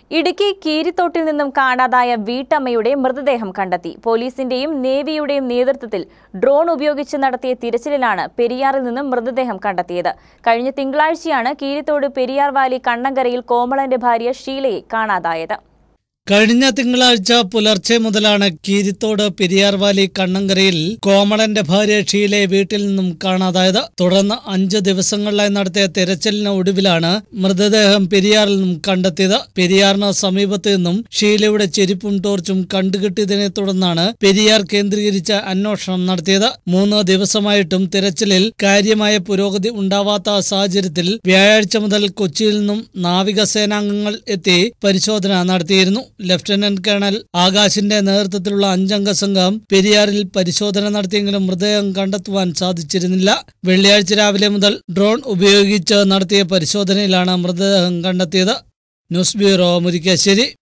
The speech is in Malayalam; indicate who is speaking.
Speaker 1: ഇടുക്കി കീരിത്തോട്ടിൽ നിന്നും കാണാതായ വീട്ടമ്മയുടെ മൃതദേഹം കണ്ടെത്തി പോലീസിന്റെയും നേവിയുടെയും നേതൃത്വത്തിൽ ഡ്രോൺ ഉപയോഗിച്ച് നടത്തിയ തിരച്ചിലിലാണ് പെരിയാറിൽ നിന്നും മൃതദേഹം കണ്ടെത്തിയത് കഴിഞ്ഞ തിങ്കളാഴ്ചയാണ് കീരിത്തോട് പെരിയാർ വാലി കണ്ണങ്കരയിൽ കോമളന്റെ ഭാര്യ ഷീലയെ കാണാതായത്
Speaker 2: കഴിഞ്ഞ തിങ്കളാഴ്ച പുലർച്ചെ മുതലാണ് കീരിത്തോട് പെരിയാർവാലി കണ്ണങ്കരയിൽ കോമളന്റെ ഭാര്യ ഷീലയെ വീട്ടിൽ നിന്നും കാണാതായത് തുടർന്ന് അഞ്ച് ദിവസങ്ങളിലായി നടത്തിയ തെരച്ചിലിന് ഒടുവിലാണ് മൃതദേഹം പെരിയാറിൽ നിന്നും കണ്ടെത്തിയത് പെരിയാറിന് സമീപത്ത് നിന്നും ഷീലയുടെ ചെരുപ്പും ടോർച്ചും കണ്ടുകിട്ടിയതിനെ തുടർന്നാണ് പെരിയാർ കേന്ദ്രീകരിച്ച് അന്വേഷണം നടത്തിയത് മൂന്ന് ദിവസമായിട്ടും തിരച്ചിലിൽ കാര്യമായ പുരോഗതി ഉണ്ടാവാത്ത സാഹചര്യത്തിൽ വ്യാഴാഴ്ച മുതൽ കൊച്ചിയിൽ നിന്നും നാവികസേനാംഗങ്ങൾ എത്തി പരിശോധന നടത്തിയിരുന്നു ലഫ്റ്റനന്റ് കേണൽ ആകാശിന്റെ നേതൃത്വത്തിലുള്ള അഞ്ചംഗ സംഘം പെരിയാറിൽ പരിശോധന നടത്തിയെങ്കിലും മൃതദേഹം കണ്ടെത്തുവാൻ സാധിച്ചിരുന്നില്ല വെള്ളിയാഴ്ച രാവിലെ മുതൽ ഡ്രോൺ ഉപയോഗിച്ച് നടത്തിയ പരിശോധനയിലാണ് മൃതദേഹം കണ്ടെത്തിയത് ന്യൂസ് ബ്യൂറോ മുരിക്കാശ്ശേരി